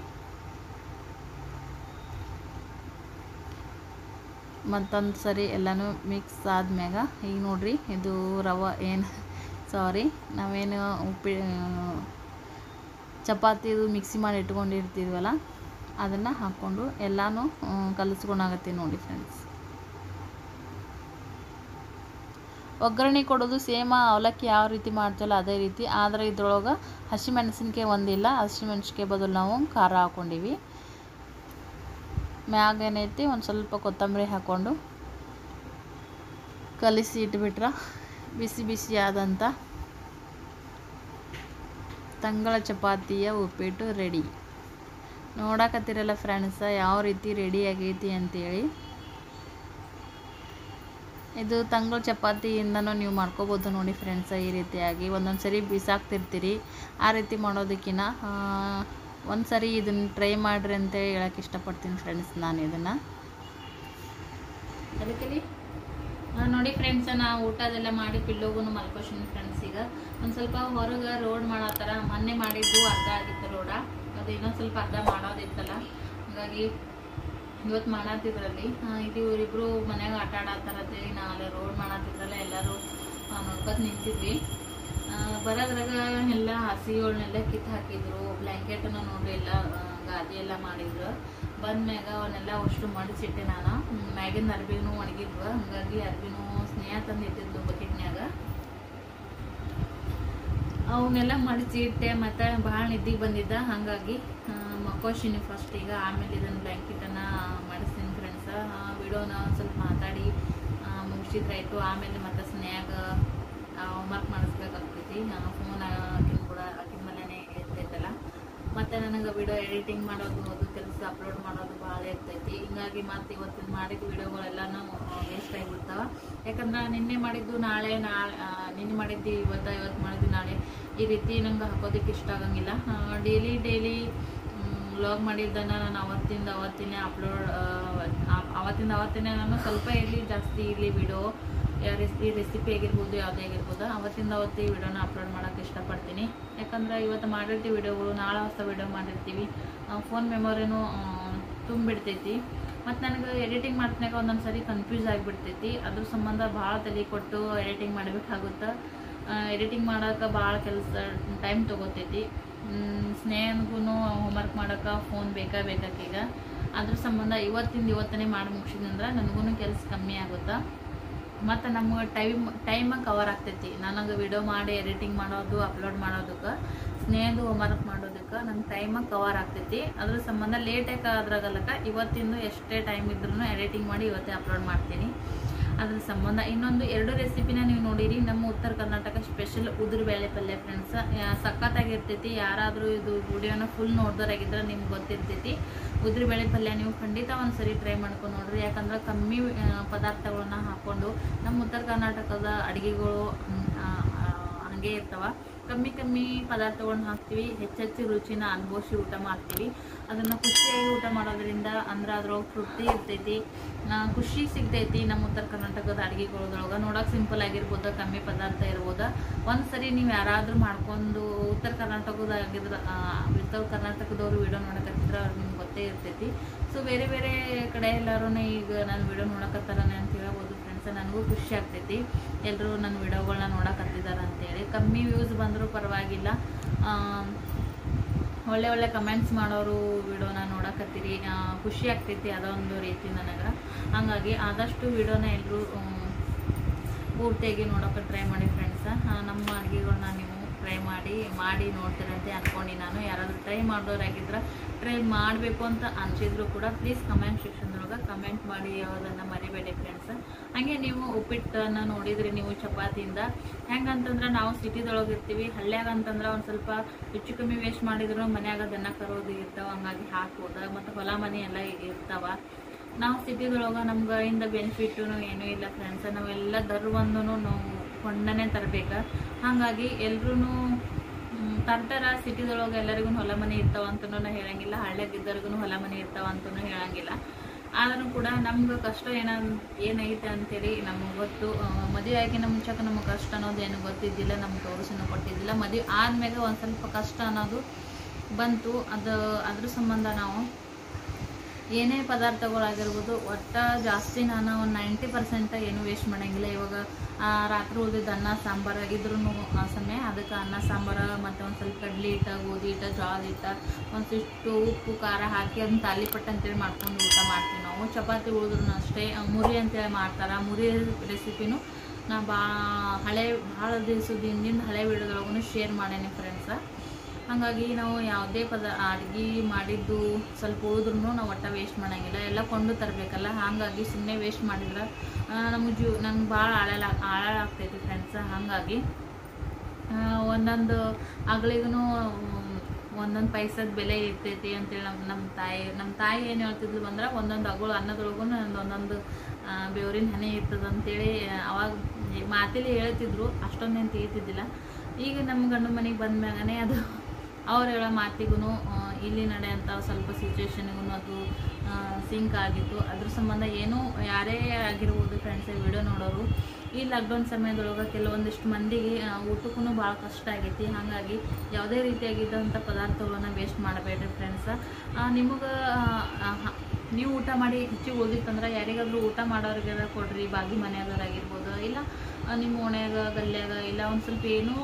ಮತ್ತೊಂದು ಸರಿ ಎಲ್ಲನೂ ಮಿಕ್ಸ್ ಆದ್ಮ್ಯಾಗ ಈಗ ನೋಡ್ರಿ ಇದು ರವೆ ಏನು ಸಾರಿ ನಾವೇನು ಉಪ್ಪಿ ಚಪಾತಿ ಇದು ಮಿಕ್ಸಿ ಮಾಡಿ ಇಟ್ಕೊಂಡಿರ್ತೀವಲ್ಲ ಅದನ್ನು ಹಾಕ್ಕೊಂಡು ಎಲ್ಲನೂ ಕಲಿಸ್ಕೊಂಡಾಗತ್ತೀನಿ ನೋಡಿ ಫ್ರೆಂಡ್ಸ್ ಒಗ್ಗರಣೆ ಕೊಡೋದು ಸೇಮ ಅವಲಕ್ಕಿ ಯಾವ ರೀತಿ ಮಾಡ್ತೀವಲ್ಲ ಅದೇ ರೀತಿ ಆದರೆ ಇದ್ರೊಳಗೆ ಹಸಿಮೆಣಸಿನ್ಕಾಯಿ ಒಂದಿಲ್ಲ ಹಸಿಮೆಣ್ಸಿನ್ಕಾಯಿ ಬದಲು ನಾವು ಖಾರ ಹಾಕ್ಕೊಂಡಿವಿ ಮ್ಯಾಗ ಏನೈತಿ ಒಂದು ಸ್ವಲ್ಪ ಕೊತ್ತಂಬರಿ ಹಾಕ್ಕೊಂಡು ಕಲಿಸಿ ಇಟ್ಬಿಟ್ರೆ ಬಿಸಿ ಬಿಸಿ ಆದಂಥ ತಂಗಳ ಚಪಾತಿಯ ಉಪ್ಪಿಟ್ಟು ರೆಡಿ ನೋಡಕತ್ತಿರಲ್ಲ ಫ್ರೆಂಡ್ಸ ಯಾವ ರೀತಿ ರೆಡಿ ಆಗೈತಿ ಅಂತೇಳಿ ಇದು ತಂಗಳು ಚಪಾತಿಯಿಂದನೂ ನೀವು ಮಾಡ್ಕೋಬೋದು ನೋಡಿ ಫ್ರೆಂಡ್ಸ ಈ ರೀತಿಯಾಗಿ ಒಂದೊಂದು ಸರಿ ಬಿಸಾಕ್ತಿರ್ತೀರಿ ಆ ರೀತಿ ಮಾಡೋದಕ್ಕಿಂತ ಒಂದು ಸರಿ ಇದನ್ನು ಟ್ರೈ ಮಾಡಿರಿ ಅಂತ ಹೇಳಕ್ಕೆ ಇಷ್ಟಪಡ್ತೀನಿ ಫ್ರೆಂಡ್ಸ್ ನಾನು ಇದನ್ನು ಅದಕ್ಕೆ ನೋಡಿ ಫ್ರೆಂಡ್ಸ್ ನಾ ಊಟ ಅದೆಲ್ಲ ಮಾಡಿ ಪಿಲ್ಲೋಗೂ ಮಲ್ಕೋಶಿನಿ ಫ್ರೆಂಡ್ಸ್ ಈಗ ಒಂದು ಸ್ವಲ್ಪ ಹೊರಗೆ ರೋಡ್ ಮಾಡತ್ತಾರ ಮೊನ್ನೆ ಮಾಡಿದ್ದು ಅರ್ಧ ಆಗಿತ್ತು ರೋಡ ಅದು ಇನ್ನೊಂದು ಸ್ವಲ್ಪ ಅರ್ಧ ಮಾಡೋದಿತ್ತಲ್ಲ ಹಾಗಾಗಿ ಇವತ್ತು ಮಾಡತ್ತಿದ್ರಲ್ಲಿ ಇದು ಇವರಿಬ್ರು ಮನ್ಯಾಗ ಆಟ ಆಡತ್ತಾರತ್ತೇಳಿ ನಾಳೆ ರೋಡ್ ಮಾಡತ್ತಿದ್ರಲ್ಲ ಎಲ್ಲರೂ ನೋಡ್ಕೊತ ನಿಂತಿದ್ವಿ ಆ, ಬರೋದ್ರಾಗ ಎಲ್ಲ ಹಸಿಗಳನ್ನೆಲ್ಲ ಕಿತ್ತು ಹಾಕಿದ್ರು ಬ್ಲ್ಯಾಂಕೆಟನ್ನು ನೋಡ್ರಿ ಎಲ್ಲ ಆ, ಗಾದಿ ಎಲ್ಲ ಮಾಡಿದ್ರು ಬಂದ್ಮ್ಯಾಗ ಅವನ್ನೆಲ್ಲ ಅಷ್ಟು ಮಡಿಸಿಟ್ಟೆ ನಾನು ಹ್ಮ್, ಮ್ಯಾಗಿನ ಅರ್ಬಿನೂ ಒಣಗಿದ್ವು ಹಂಗಾಗಿ ಅರ್ಬಿನೂ ಸ್ನೇಹ ತಂದು ಇಟ್ಟಿದ್ಲು ಬಕೆಟ್ನ್ಯಾಗ ಅವನ್ನೆಲ್ಲ ಮಡಿಸಿ ಇಟ್ಟೆ ಮತ್ತು ಭಾಳ ನಿದ್ದಿಗೆ ಬಂದಿದ್ದ ಹಾಗಾಗಿ ಮಕ್ಕೋಶಿನಿ ಫಸ್ಟ್ ಈಗ ಆಮೇಲೆ ಇದನ್ನು ಬ್ಲ್ಯಾಂಕೆಟನ್ನು ಮಾಡಿಸ್ತೀನಿ ಫ್ರೆಂಡ್ಸ ವಿಡಿಯೋನ ಒಂದು ಸ್ವಲ್ಪ ಮಾತಾಡಿ ಮುಗಿಸಿದ್ರಾಯ್ತು ಆಮೇಲೆ ಮತ್ತೆ ಸ್ನ್ಯಾಗ ಹೋಮ್ವರ್ಕ್ ಮಾಡಿಸ್ಬೇಕಾಗ್ತೈತಿ ಫೋನ್ ಆಕಿನ ಕೂಡ ಆಕಿನ ಮನೆನೇ ಇರ್ತೈತಲ್ಲ ಮತ್ತು ನನಗೆ ವಿಡಿಯೋ ಎಡಿಟಿಂಗ್ ಮಾಡೋದು ಅದು ಕೆಲಸ ಅಪ್ಲೋಡ್ ಮಾಡೋದು ಭಾಳ ಇರ್ತೈತಿ ಹಿಂಗಾಗಿ ಮತ್ತೆ ಇವತ್ತಿನ ಮಾಡಿದ ವಿಡಿಯೋಗಳೆಲ್ಲನೂ ವೇಸ್ಟ್ ಆಗಿಬಿಡ್ತಾವ ಯಾಕಂದ್ರೆ ನಿನ್ನೆ ಮಾಡಿದ್ದು ನಾಳೆ ನಾಳೆ ಆ, ನಿನ್ನೆ ಮಾಡಿದ್ದು ಇವತ್ತು ಇವತ್ತು ಮಾಡಿದ್ದು ನಾಳೆ ಈ ರೀತಿ ನಂಗೆ ಹಾಕೋದಕ್ಕೆ ಇಷ್ಟ ಆಗಂಗಿಲ್ಲ ಡೈಲಿ ಡೈಲಿ ವ್ಲಾಗ್ ಮಾಡಿದ್ದನ್ನು ನಾನು ಅವತ್ತಿಂದ ಅವತ್ತಿನೇ ಅಪ್ಲೋಡ್ ಅವತ್ತಿಂದ ಅವತ್ತಿನೇ ನಾನು ಸ್ವಲ್ಪ ಇರಲಿ ಜಾಸ್ತಿ ಇರಲಿ ವಿಡಿಯೋ ರೆಸ್- ಈ ರೆಸಿಪಿ ಆಗಿರ್ಬೋದು ಯಾವುದೇ ಆಗಿರ್ಬೋದು ಅವತ್ತಿಂದ ಅವತ್ತು ಈ ವಿಡಿಯೋನ ಅಪ್ಲೋಡ್ ಮಾಡೋಕ್ಕೆ ಇಷ್ಟಪಡ್ತೀನಿ ಯಾಕಂದ್ರೆ ಇವತ್ತು ಮಾಡಿರ್ತೀವಿ ವಿಡಿಯೋಗಳು ನಾಳೆ ಹೊಸ ವಿಡಿಯೋ ಮಾಡಿರ್ತೀವಿ ಫೋನ್ ಮೆಮೊರಿನೂ ತುಂಬಿಡ್ತೈತಿ ಮತ್ತು ನನಗೆ ಎಡಿಟಿಂಗ್ ಮಾಡ್ತಿನಾಗ ಒಂದೊಂದು ಸರಿ ಕನ್ಫ್ಯೂಸ್ ಆಗಿಬಿಡ್ತೈತಿ ಅದ್ರ ಸಂಬಂಧ ಭಾಳ ತಲೆ ಕೊಟ್ಟು ಎಡಿಟಿಂಗ್ ಮಾಡಬೇಕಾಗುತ್ತೆ ಎಡಿಟಿಂಗ್ ಮಾಡೋಕೆ ಭಾಳ ಕೆಲಸ ಟೈಮ್ ತೊಗೋತೈತಿ ಸ್ನೇಹನಿಗೂ ಹೋಮ್ವರ್ಕ್ ಮಾಡೋಕೆ ಫೋನ್ ಬೇಕಾ ಬೇಕಾಕೀಗ ಅದ್ರ ಸಂಬಂಧ ಇವತ್ತಿಂದ ಇವತ್ತನೇ ಮಾಡಿ ಮುಗಿಸಿದಂದ್ರೆ ನನಗೂ ಕೆಲಸ ಕಮ್ಮಿ ಆಗುತ್ತಾ ಮತ್ತು ನಮ್ಗೆ ಟೈಮ್ ಟೈಮ್ ಕವರ್ ಆಗ್ತೈತಿ ನನಗೆ ವಿಡಿಯೋ ಮಾಡಿ ಎಡಿಟಿಂಗ್ ಮಾಡೋದು ಅಪ್ಲೋಡ್ ಮಾಡೋದಕ್ಕೆ ಸ್ನೇಹದ ಹೋಮ್ವರ್ಕ್ ಮಾಡೋದಕ್ಕೆ ನಂಗೆ ಟೈಮ್ ಕವರ್ ಆಗ್ತೈತಿ ಅದ್ರ ಸಂಬಂಧ ಲೇಟಾಗಿ ಅದ್ರಾಗಲ್ಲಕ ಇವತ್ತಿಂದು ಎಷ್ಟೇ ಟೈಮ್ ಇದ್ರೂ ಎಡಿಟಿಂಗ್ ಮಾಡಿ ಇವತ್ತೇ ಅಪ್ಲೋಡ್ ಮಾಡ್ತೀನಿ ಅದ್ರ ಸಂಬಂಧ ಇನ್ನೊಂದು ಎರಡು ರೆಸಿಪಿನ ನೀವು ನೋಡಿರಿ ನಮ್ಮ ಉತ್ತರ ಕರ್ನಾಟಕ ಸ್ಪೆಷಲ್ ಉದುರು ಬೇಳೆ ಪಲ್ಯ ಫ್ರೆಂಡ್ಸ್ ಸಖತ್ತಾಗಿರ್ತೈತಿ ಯಾರಾದರೂ ಇದು ವಿಡಿಯೋನ ಫುಲ್ ನೋಡ್ದೋರಾಗಿದ್ರೆ ನಿಮ್ಗೆ ಗೊತ್ತಿರ್ತೈತಿ ಉದುರು ಬೇಳೆ ಪಲ್ಯ ನೀವು ಖಂಡಿತ ಒಂದ್ಸರಿ ಟ್ರೈ ಮಾಡ್ಕೊಂಡು ನೋಡ್ರಿ ಯಾಕಂದ್ರೆ ಕಮ್ಮಿ ಆ, ಪದಾರ್ಥಗಳನ್ನ ಹಾಕ್ಕೊಂಡು ನಮ್ಮ ಉತ್ತರ ಕರ್ನಾಟಕದ ಅಡುಗೆಗಳು ಹಾಗೆ ಇರ್ತಾವ ಕಮ್ಮಿ ಕಮ್ಮಿ ಪದಾರ್ಥಗಳನ್ನ ಹಾಕ್ತೀವಿ ಹೆಚ್ಚೆಚ್ಚು ರುಚಿನ ಅನುಭವಿಸಿ ಊಟ ಮಾಡ್ತೀವಿ ಅದನ್ನು ಖುಷಿಯಾಗಿ ಊಟ ಮಾಡೋದ್ರಿಂದ ಅಂದ್ರೆ ಅದ್ರೊಳಗೆ ತೃಪ್ತಿ ಇರ್ತೈತಿ ಆ, ಖುಷಿ ಸಿಗ್ತೈತಿ ನಮ್ಮ ಉತ್ತರ ಕರ್ನಾಟಕದ ಅಡುಗೆಗಳೊಳಗೆ ನೋಡೋಕೆ ಸಿಂಪಲ್ ಆಗಿರ್ಬೋದು ಕಮ್ಮಿ ಪದಾರ್ಥ ಇರ್ಬೋದು ಒಂದು ಸರಿ ನೀವು ಯಾರಾದರೂ ಮಾಡ್ಕೊಂಡು ಉತ್ತರ ಕರ್ನಾಟಕದಾಗಿದ್ರ ಆ, ಉತ್ತರ ಕರ್ನಾಟಕದವ್ರು ವಿಡಿಯೋ ನೋಡಕತ್ತಿದ್ರೆ ಅವ್ರಿಗೆ ನಿಮ್ಗೆ ಗೊತ್ತೇ ಇರ್ತೈತಿ ಸೊ ಬೇರೆ ಬೇರೆ ಕಡೆ ಎಲ್ಲರೂ ಈಗ ನಾನು ವಿಡಿಯೋ ನೋಡಕತ್ತಾರನೆ ಅಂತ ಹೇಳ್ಬೋದು ಫ್ರೆಂಡ್ಸ್ ನನಗೂ ಖುಷಿ ಆಗ್ತೈತಿ ಎಲ್ಲರೂ ನನ್ನ ವಿಡಿಯೋಗಳನ್ನ ನೋಡಕತ್ತಿದ್ದಾರೆ ಅಂತೇಳಿ ಕಮ್ಮಿ ವ್ಯೂಸ್ ಬಂದರೂ ಪರವಾಗಿಲ್ಲ ಆ, ಒಳ್ಳೆ ಒಳ್ಳೆ ಕಮೆಂಟ್ಸ್ ಮಾಡೋರು ವಿಡಿಯೋನ ನೋಡಕತ್ತೀರಿ ಆ, ಖುಷಿ ಆಗ್ತೈತಿ ಅದೊಂದು ರೀತಿ ನನಗೆ ಹಾಗಾಗಿ ಆದಷ್ಟು ವಿಡಿಯೋನ ಎಲ್ಲರೂ ಪೂರ್ತಿಯಾಗಿ ನೋಡೋಕೆ ಟ್ರೈ ಮಾಡಿ ಫ್ರೆಂಡ್ಸ್ ನಮ್ಮ ಅಡುಗೆಗಳನ್ನ ನೀವು ಟ್ರೈ ಮಾಡಿ ಮಾಡಿ ನೋಡ್ತೀರಂತೆ ಅನ್ಕೊಂಡು ನಾನು ಯಾರಾದರೂ ಟ್ರೈ ಮಾಡೋರಾಗಿದ್ರೆ ಟ್ರೈ ಮಾಡಬೇಕು ಅಂತ ಅನ್ಸಿದ್ರು ಕೂಡ ಪ್ಲೀಸ್ ಕಮೆಂಟ್ ಸೆಕ್ಷನ್ದೊಳಗೆ ಕಮೆಂಟ್ ಮಾಡಿ ಅದನ್ನು ಮರಿಬೇಡಿ ಫ್ರೆಂಡ್ಸ್ ಹಾಗೆ ನೀವು ಉಪ್ಪಿಟ್ಟನ್ನು ನೋಡಿದ್ರಿ ನೀವು ಚಪಾತಿಯಿಂದ ಹೆಂಗಂತಂದ್ರೆ ನಾವು ಸಿಟಿದೊಳಗೆ ಇರ್ತೀವಿ ಹಳ್ಳ್ಯಾಗ ಅಂತಂದ್ರೆ ಒಂದು ಸ್ವಲ್ಪ ಹೆಚ್ಚು ಕಮ್ಮಿ ವೇಸ್ಟ್ ಮಾಡಿದ್ರು ಮನ್ಯಾಗ ದನ ಕರೋದು ಇರ್ತಾವ ಹಂಗಾಗಿ ಹಾಕ್ಬೋದ ಮತ್ತು ಹೊಲ ಮನೆ ಎಲ್ಲ ಇರ್ತಾವ ನಾವು ಸಿಟಿದೊಳಗೆ ನಮ್ಗೆ ಇಂದ ಬೆನಿಫಿಟ್ಟು ಏನೂ ಇಲ್ಲ ಫ್ರೆಂಡ್ಸ್ ನಾವೆಲ್ಲ ದರ್ವಂದು ನಾವು ಕೊಂಡನೇ ತರಬೇಕು ಹಾಗಾಗಿ ಎಲ್ರೂ ತರ್ತಾರ ಸಿಟಿದೊಳಗೆ ಎಲ್ಲರಿಗೂ ಹೊಲ ಮನೆ ಇರ್ತಾವ ಅಂತನೂ ನಾ ಹೇಳಂಗಿಲ್ಲ ಹಳ್ಳ್ಯಾಗಿದ್ದವ್ರಿಗೂ ಹೊಲ ಮನೆ ಇರ್ತಾವ ಅಂತನೂ ಹೇಳಂಗಿಲ್ಲ ಆದ್ರೂ ಕೂಡ ನಮ್ಗೆ ಕಷ್ಟ ಏನ ಏನೈತೆ ಅಂತೇಳಿ ನಮಗೆ ಗೊತ್ತು ಆ, ಮದುವೆ ಆಗಿನ ಮುಂಚೆಗೆ ನಮಗೆ ಕಷ್ಟ ಅನ್ನೋದು ಏನು ಗೊತ್ತಿದ್ದಿಲ್ಲ ನಮ್ಗೆ ತೋರಿಸಿನೂ ಕೊಟ್ಟಿದ್ದಿಲ್ಲ ಮದುವೆ ಆದ್ಮೇಲೆ ಒಂದು ಸ್ವಲ್ಪ ಕಷ್ಟ ಅನ್ನೋದು ಬಂತು ಅದು ಅದ್ರ ಸಂಬಂಧ ನಾವು ಏನೇ ಪದಾರ್ಥಗಳಾಗಿರ್ಬೋದು ಒಟ್ಟ ಜಾಸ್ತಿ ನಾನು ಒಂದು ನೈಂಟಿ ಪರ್ಸೆಂಟ್ ಏನು ವೇಸ್ಟ್ ಮಾಡಂಗಿಲ್ಲ ಇವಾಗ ಆ, ರಾತ್ರಿ ಉಳಿದಿದ್ದ ಅನ್ನ ಸಾಂಬಾರು ಆಗಿದ್ರು ಆ ಸಮಯ ಅದಕ್ಕೆ ಅನ್ನ ಸಾಂಬಾರು ಮತ್ತು ಒಂದು ಸ್ವಲ್ಪ ಕಡ್ಲಿ ಹಿಟ್ಟ ಗೋಧಿ ಹಿಟ್ಟ ಜೋಳದ ಹಿಟ್ಟ ಒಂದಿಷ್ಟು ಉಪ್ಪು ಖಾರ ಹಾಕಿ ಅದನ್ನ ತಾಲಿಪಟ್ಟು ಅಂತೇಳಿ ಮಾಡ್ಕೊಂಡು ಊಟ ಮಾಡ್ತೀವಿ ನಾವು ಚಪಾತಿ ಉಳಿದ್ರು ಅಷ್ಟೇ ಆ, ಮುರಿ ಅಂತೇಳಿ ಮಾಡ್ತಾರೆ ಮುರಿ ರೆಸಿಪಿನೂ ನಾ ಬಾ ಹಳೆ ಭಾಳ ದಿವಸದ ಹಿಂದಿಂದ ಹಳೆ ವಿಡಿಯೋದೊಳಗೂ ಶೇರ್ ಮಾಡೇನಿ ಫ್ರೆಂಡ್ಸ ಹಾಗಾಗಿ ನಾವು ಯಾವುದೇ ಪದ ಅಡ್ಗೆ ಮಾಡಿದ್ದು ಸ್ವಲ್ಪ ಉಳಿದ್ರೂ ನಾವು ಒಟ್ಟ ವೇಸ್ಟ್ ಮಾಡಂಗಿಲ್ಲ ಎಲ್ಲ ಕೊಂಡು ತರಬೇಕಲ್ಲ ಹಾಗಾಗಿ ಸುಮ್ಮನೆ ವೇಸ್ಟ್ ಮಾಡಿದ್ರೆ ನಮಗೆ ಜೀವ ನಂಗೆ ಭಾಳ ಆಳಲ ಆಳ ಆಗ್ತೈತಿ ಫ್ರೆಂಡ್ಸ್ ಹಾಗಾಗಿ ಆ, ಒಂದೊಂದು ಅಗಳಿಗೂ ಒಂದೊಂದು ಪೈಸದ ಬೆಲೆ ಇರ್ತೈತಿ ಅಂತೇಳಿ ನಮ್ಮ ನಮ್ಮ ತಾಯಿ ನಮ್ಮ ತಾಯಿ ಏನು ಹೇಳ್ತಿದ್ಲು ಬಂದ್ರೆ ಒಂದೊಂದು ಅಗಳು ಅನ್ನದೊಳಗೂ ಒಂದೊಂದು ಆ, ಬೆವರಿನ ಹನಿ ಇರ್ತದೆ ಅಂತೇಳಿ ಅವಾಗ ಮಾತಿಲಿ ಹೇಳ್ತಿದ್ರು ಅಷ್ಟೊಂದೇನು ತಿಳಿತಿದ್ದಿಲ್ಲ ಈಗ ನಮ್ಮ ಗಂಡು ಮನೆಗೆ ಬಂದ್ಮ್ಯಾಗನೇ ಅದು ಅವ್ರು ಹೇಳೋ ಮಾತಿಗೂ ಇಲ್ಲಿ ನಡೆಯಂಥ ಸ್ವಲ್ಪ ಸಿಚುವೇಶನ್ಗೂ ಅದು ಸಿಂಕ್ ಆಗಿತ್ತು ಅದ್ರ ಸಂಬಂಧ ಏನೂ ಯಾರೇ ಆಗಿರ್ಬೋದು ಫ್ರೆಂಡ್ಸ್ ವಿಡಿಯೋ ನೋಡೋರು ಈ ಲಾಕ್ಡೌನ್ ಸಮಯದೊಳಗೆ ಕೆಲವೊಂದಿಷ್ಟು ಮಂದಿಗೆ ಊಟಕ್ಕೂ ಭಾಳ ಕಷ್ಟ ಆಗೈತಿ ಹಾಗಾಗಿ ಯಾವುದೇ ರೀತಿಯಾಗಿದ್ದಂಥ ಪದಾರ್ಥಗಳನ್ನ ವೇಸ್ಟ್ ಮಾಡಬೇಡ್ರಿ ಫ್ರೆಂಡ್ಸ್ ನಿಮಗೆ ನೀವು ಊಟ ಮಾಡಿ ಹೆಚ್ಚಿಗೆ ಉಳಿದಿತ್ತಂದ್ರೆ ಯಾರಿಗಾದ್ರೂ ಊಟ ಮಾಡೋರಿಗೆಲ್ಲ ಕೊಡ್ರಿ ಬಾಗಿ ಮನೆಯಾಗರಾಗಿರ್ಬೋದು ಇಲ್ಲ ಆ, ನಿಮ್ಮ ಓಣ್ಯಾಗ ಗಲ್ಯಾಗ ಇಲ್ಲ ಒಂದು ಸ್ವಲ್ಪ ಏನೂ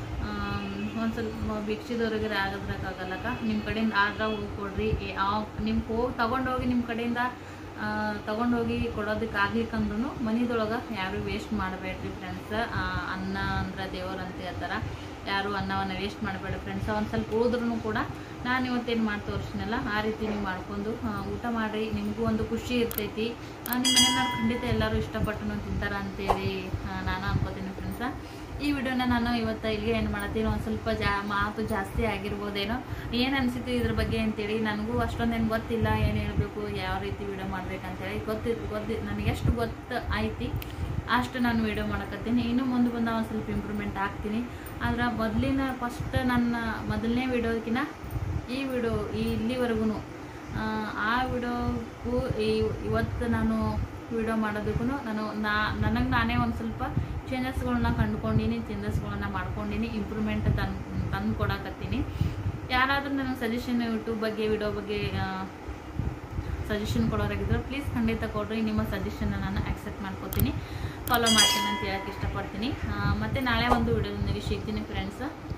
ಒಂದು ಸ್ವಲ್ಪ ಭಿಕ್ಷಿದವ್ರಿಗೆ ಆಗೋದ್ರಕ್ಕಾಗಲ್ಲಕ್ಕ ನಿಮ್ಮ ಕಡೆಯಿಂದ ಆದ್ರೆ ಹೋಗಿ ಕೊಡ್ರಿ ಯಾವ ನಿಮ್ಗೆ ಹೋಗಿ ತಗೊಂಡೋಗಿ ನಿಮ್ಮ ಕಡೆಯಿಂದ ತಗೊಂಡೋಗಿ ಕೊಡೋದಕ್ಕೆ ಆಗ್ಲಿಕ್ಕಂದ್ರೂ ಮನಿದೊಳಗೆ ಯಾರು ವೇಸ್ಟ್ ಮಾಡಬೇಡ್ರಿ ಫ್ರೆಂಡ್ಸ್ ಅನ್ನ ಅಂದ್ರೆ ದೇವರು ಅಂತ ಹೇಳ್ತಾರೆ ಯಾರು ಅನ್ನವನ್ನು ವೇಸ್ಟ್ ಮಾಡಬೇಡ ಫ್ರೆಂಡ್ಸ್ ಒಂದು ಸ್ವಲ್ಪ ಉಳಿದ್ರೂ ಕೂಡ ನಾನು ಇವತ್ತೇನು ಮಾಡಿ ತೋರಿಸಿನಲ್ಲ ಆ ರೀತಿ ನೀವು ಮಾಡ್ಕೊಂಡು ಆ, ಊಟ ಮಾಡಿರಿ ನಿಮಗೂ ಒಂದು ಖುಷಿ ಇರ್ತೈತಿ ಆ, ನಿಮ್ಮ ಮನೆಯವ್ರು ಖಂಡಿತ ಎಲ್ಲರೂ ಇಷ್ಟಪಟ್ಟು ತಿಂತಾರ ಅಂತೇಳಿ ಆ, ನಾನು ಅನ್ಕೋತೀನಿ ಫ್ರೆಂಡ್ಸ ಈ ವಿಡಿಯೋನ ನಾನು ಇವತ್ತು ಇಲ್ಲಿಗೆ ಏನು ಮಾಡತ್ತೀನಿ ಒಂದು ಸ್ವಲ್ಪ ಜಾ ಮಾತು ಜಾಸ್ತಿ ಆಗಿರ್ಬೋದೇನೋ ಏನು ಅನಿಸಿತು ಇದ್ರ ಬಗ್ಗೆ ಅಂತೇಳಿ ನನಗೂ ಅಷ್ಟೊಂದೇನು ಗೊತ್ತಿಲ್ಲ ಏನು ಹೇಳಬೇಕು ಯಾವ ರೀತಿ ವಿಡಿಯೋ ಮಾಡ್ಬೇಕಂತೇಳಿ ಗೊತ್ತಿ ಗೊತ್ತಿ ನನಗೆ ಎಷ್ಟು ಗೊತ್ತು ಐತಿ ಅಷ್ಟು ನಾನು ವಿಡಿಯೋ ಮಾಡಕತ್ತೀನಿ ಇನ್ನು ಮುಂದೆ ಬಂದ ಒಂದು ಸ್ವಲ್ಪ ಇಂಪ್ರೂವ್ಮೆಂಟ್ ಆಗ್ತೀನಿ ಆದ್ರೆ ಮೊದಲಿನ ಫಸ್ಟ್ ನನ್ನ ಮೊದಲನೇ ವಿಡಿಯೋಕಿನ ಈ ವಿಡಿಯೋ ಈ ಇಲ್ಲಿವರೆಗೂ ಆ ವಿಡಿಯೋಕ್ಕೂ ಈ ಇವತ್ತು ನಾನು ವಿಡಿಯೋ ಮಾಡೋದಕ್ಕೂ ನಾನು ನಾ ನನಗೆ ನಾನೇ ಒಂದು ಸ್ವಲ್ಪ ಚೇಂಜಸ್ಗಳನ್ನ ಕಂಡುಕೊಂಡೀನಿ ಚೇಂಜಸ್ಗಳನ್ನ ಮಾಡ್ಕೊಂಡೀನಿ ಇಂಪ್ರೂವ್ಮೆಂಟ್ ತನ್ ತಂದು ಕೊಡಕತ್ತೀನಿ ಯಾರಾದರೂ ನನಗೆ ಸಜೆಷನ್ ಯೂಟ್ಯೂಬ್ ಬಗ್ಗೆ ವಿಡಿಯೋ ಬಗ್ಗೆ ಸಜೆಷನ್ ಕೊಡೋರಾಗಿದ್ರೆ ಪ್ಲೀಸ್ ಖಂಡಿತ ಕೊಡ್ರಿ ನಿಮ್ಮ ಸಜೆಷನ್ನ ನಾನು ಆಕ್ಸೆಪ್ಟ್ ಮಾಡ್ಕೋತೀನಿ ಫಾಲೋ ಮಾಡ್ತೀನಿ ಅಂತ ಹೇಳಕ್ಕೆ ಇಷ್ಟಪಡ್ತೀನಿ ಆ, ಮತ್ತೆ ನಾಳೆ ಒಂದು ವಿಡಿಯೋದೊಂದಿಗೆ ಸಿಗ್ತೀನಿ ಫ್ರೆಂಡ್ಸ್